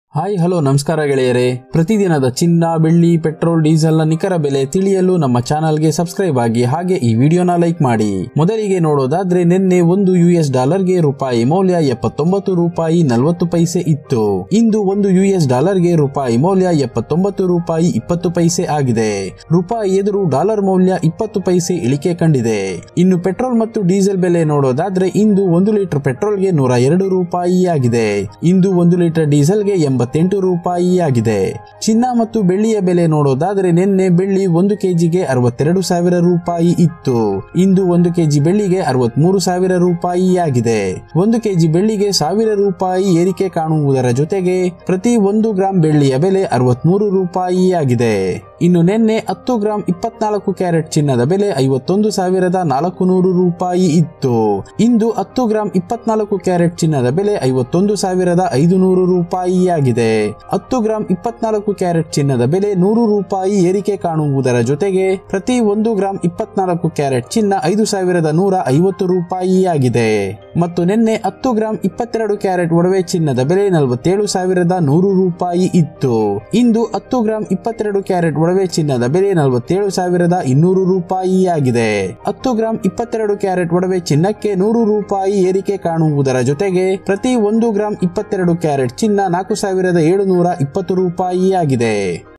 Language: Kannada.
ಹಾಯ್ ಹಲೋ ನಮಸ್ಕಾರ ಗೆಳೆಯರೇ ಪ್ರತಿದಿನದ ಚಿನ್ನ ಬೆಳ್ಳಿ ಪೆಟ್ರೋಲ್ ಡೀಸೆಲ್ನ ನಿಖರ ಬೆಲೆ ತಿಳಿಯಲು ನಮ್ಮ ಚಾನಲ್ಗೆ ಸಬ್ಸ್ಕ್ರೈಬ್ ಆಗಿ ಹಾಗೆ ಈ ವಿಡಿಯೋನ ಲೈಕ್ ಮಾಡಿ ಮೊದಲಿಗೆ ನೋಡೋದಾದ್ರೆ ನಿನ್ನೆ ಒಂದು ಯು ಎಸ್ ಡಾಲರ್ಗೆ ರೂಪಾಯಿ ಮೌಲ್ಯ ಎಪ್ಪತ್ತೊಂಬತ್ತು ರೂಪಾಯಿ ನಲವತ್ತು ಪೈಸೆ ಇತ್ತು ಇಂದು ಒಂದು ಯು ಎಸ್ ಡಾಲರ್ಗೆ ರೂಪಾಯಿ ಮೌಲ್ಯ ಎಪ್ಪತ್ತೊಂಬತ್ತು ರೂಪಾಯಿ ಇಪ್ಪತ್ತು ಪೈಸೆ ಆಗಿದೆ ರೂಪಾಯಿ ಎದುರು ಡಾಲರ್ ಮೌಲ್ಯ ಇಪ್ಪತ್ತು ಪೈಸೆ ಇಳಿಕೆ ಕಂಡಿದೆ ಇನ್ನು ಪೆಟ್ರೋಲ್ ಮತ್ತು ಡೀಸೆಲ್ ಬೆಲೆ ನೋಡೋದಾದ್ರೆ ಇಂದು ಒಂದು ಲೀಟರ್ ಪೆಟ್ರೋಲ್ಗೆ ನೂರ ಎರಡು ರೂಪಾಯಿ ಆಗಿದೆ ಇಂದು ಒಂದು ಲೀಟರ್ ಡೀಸೆಲ್ಗೆ ಎಂಬತ್ತೆಂಟು ರೂಪಾಯಿ ಆಗಿದೆ ಚಿನ್ನ ಮತ್ತು ಬೆಳ್ಳಿಯ ಬೆಲೆ ನೋಡೋದಾದ್ರೆ ನಿನ್ನೆ ಬೆಳ್ಳಿ ಒಂದು ಕೆಜಿಗೆ ಅರವತ್ತೆರಡು ಸಾವಿರ ರೂಪಾಯಿ ಇತ್ತು ಇಂದು ಒಂದು ಕೆಜಿ ಬೆಳ್ಳಿಗೆ ಅರವತ್ಮೂರು ಸಾವಿರ ರೂಪಾಯಿ ಆಗಿದೆ ಒಂದು ಕೆಜಿ ಬೆಳ್ಳಿಗೆ ಸಾವಿರ ರೂಪಾಯಿ ಏರಿಕೆ ಕಾಣುವುದರ ಜೊತೆಗೆ ಪ್ರತಿ ಒಂದು ಗ್ರಾಂ ಬೆಳ್ಳಿಯ ಬೆಲೆ ಅರವತ್ಮೂರು ರೂಪಾಯಿ ಆಗಿದೆ ಇನ್ನು ನಿನ್ನೆ ಹತ್ತು ಗ್ರಾಂ ಇಪ್ಪತ್ನಾಲ್ಕು ಕ್ಯಾರೆಟ್ ಚಿನ್ನದ ಬೆಲೆ ಐವತ್ತೊಂದು ಸಾವಿರದ ನಾಲ್ಕು ನೂರು ರೂಪಾಯಿ ಇತ್ತು ಇಂದು ಹತ್ತು ಗ್ರಾಂ ಇಪ್ಪತ್ನಾಲ್ಕು ಕ್ಯಾರೆಟ್ ಚಿನ್ನದ ಬೆಲೆ ಐವತ್ತೊಂದು ಸಾವಿರದ ಐದು ನೂರು ರೂಪಾಯಿ ಆಗಿದೆ ಹತ್ತು ಗ್ರಾಂ ಇಪ್ಪತ್ನಾಲ್ಕು ಕ್ಯಾರೆಟ್ ಚಿನ್ನದ ಬೆಲೆ ನೂರು ರೂಪಾಯಿ ಏರಿಕೆ ಕಾಣುವುದರ ಜೊತೆಗೆ ಪ್ರತಿ ಒಂದು ಗ್ರಾಂ ಇಪ್ಪತ್ನಾಲ್ಕು ಕ್ಯಾರೆಟ್ ಚಿನ್ನ ಐದು ಸಾವಿರದ ನೂರ ಐವತ್ತು ರೂಪಾಯಿ ಆಗಿದೆ ಮತ್ತು ನಿನ್ನೆ ಹತ್ತು ಗ್ರಾಂ ಇಪ್ಪತ್ತೆರಡು ಕ್ಯಾರೆಟ್ ಒಡವೆ ಚಿನ್ನದ ಬೆಲೆ ನಲವತ್ತೇಳು ಸಾವಿರದ ನೂರು ರೂಪಾಯಿ ಇತ್ತು ಇಂದು ಹತ್ತು ಗ್ರಾಂ ಇಪ್ಪತ್ತೆರಡು ಕ್ಯಾರೆಟ್ ಒಡವೆ ಚಿನ್ನದ ಬೆಲೆ ನಲವತ್ತೇಳು ಸಾವಿರದ ಇನ್ನೂರು ರೂಪಾಯಿ ಆಗಿದೆ ಹತ್ತು ಗ್ರಾಂ ಇಪ್ಪತ್ತೆರಡು ಕ್ಯಾರೆಟ್ ಒಡವೆ ಚಿನ್ನಕ್ಕೆ ನೂರು ರೂಪಾಯಿ ಏರಿಕೆ ಕಾಣುವುದರ ಜೊತೆಗೆ ಪ್ರತಿ ಒಂದು ಗ್ರಾಂ ಇಪ್ಪತ್ತೆರಡು ಕ್ಯಾರೆಟ್ ಚಿನ್ನ ನಾಲ್ಕು ಸಾವಿರದ ಏಳುನೂರ ಇಪ್ಪತ್ತು ರೂಪಾಯಿ ಆಗಿದೆ